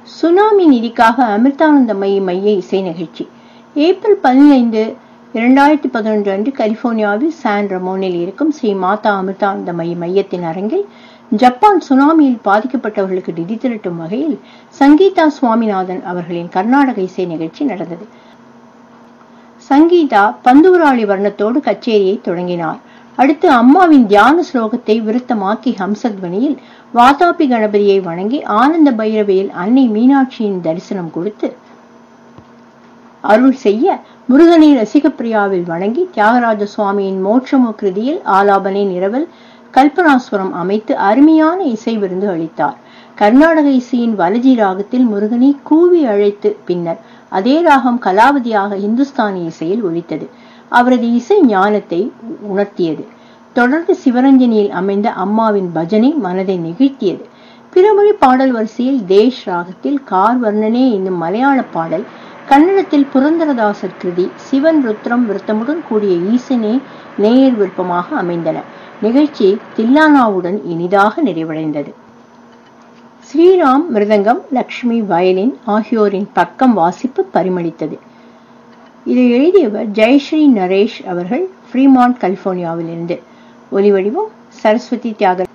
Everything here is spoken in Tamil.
சுனாமி நிதிக்காக அமிர்தானந்தமயி மைய இசை நிகழ்ச்சி ஏப்ரல் பதினைந்து இரண்டாயிரத்தி பதினொன்று அன்று கலிபோர்னியாவில் சான் ரமோனில் இருக்கும் ஸ்ரீ மாதா அமிர்தானந்தமயி மையத்தின் அரங்கில் ஜப்பான் சுனாமியில் பாதிக்கப்பட்டவர்களுக்கு நிதி திரட்டும் வகையில் சங்கீதா சுவாமிநாதன் அவர்களின் கர்நாடக இசை நிகழ்ச்சி நடந்தது சங்கீதா பந்துவராளி வர்ணத்தோடு கச்சேரியை தொடங்கினார் அடுத்து அம்மாவின் தியான ஸ்லோகத்தை விருத்தமாக்கி ஹம்சத்வனியில் வாதாபி கணபதியை வணங்கி ஆனந்த பைரவியில் அன்னை மீனாட்சியின் தரிசனம் கொடுத்து அருள் செய்ய முருகனை ரசிகப்பிரியாவில் வணங்கி தியாகராஜ சுவாமியின் மோட்சமோ கிருதியில் ஆலாபனை நிரவல் கல்பனாஸ்வரம் அமைத்து அருமையான இசை விருந்து அளித்தார் கர்நாடக இசையின் வலஜி ராகத்தில் முருகனை கூவி அழைத்து பின்னர் அதே ராகம் கலாவதியாக இந்துஸ்தானி இசையில் ஒலித்தது அவரது இசை ஞானத்தை உணர்த்தியது தொடர்ந்து சிவரஞ்சனியில் அமைந்த அம்மாவின் பஜனை மனதை நெகிழ்த்தியது பிறமொழி பாடல் வரிசையில் தேஷ் ராகத்தில் கார் வர்ணனே என்னும் மலையாள பாடல் கன்னடத்தில் புரந்தரதாசர் கிருதி சிவன் ருத்ரம் விருத்தமுடன் கூடிய ஈசனே நேயர் விருப்பமாக அமைந்தன நிகழ்ச்சி தில்லானாவுடன் இனிதாக நிறைவடைந்தது ஸ்ரீராம் மிருதங்கம் லக்ஷ்மி வயலின் ஆகியோரின் பக்கம் வாசிப்பு பரிமளித்தது இதை எழுதியவர் ஜெயஸ்ரீ நரேஷ் அவர்கள் ஃப்ரீமாண்ட் கலிபோர்னியாவிலிருந்து ஒலிவடிவம் சரஸ்வதி தியாக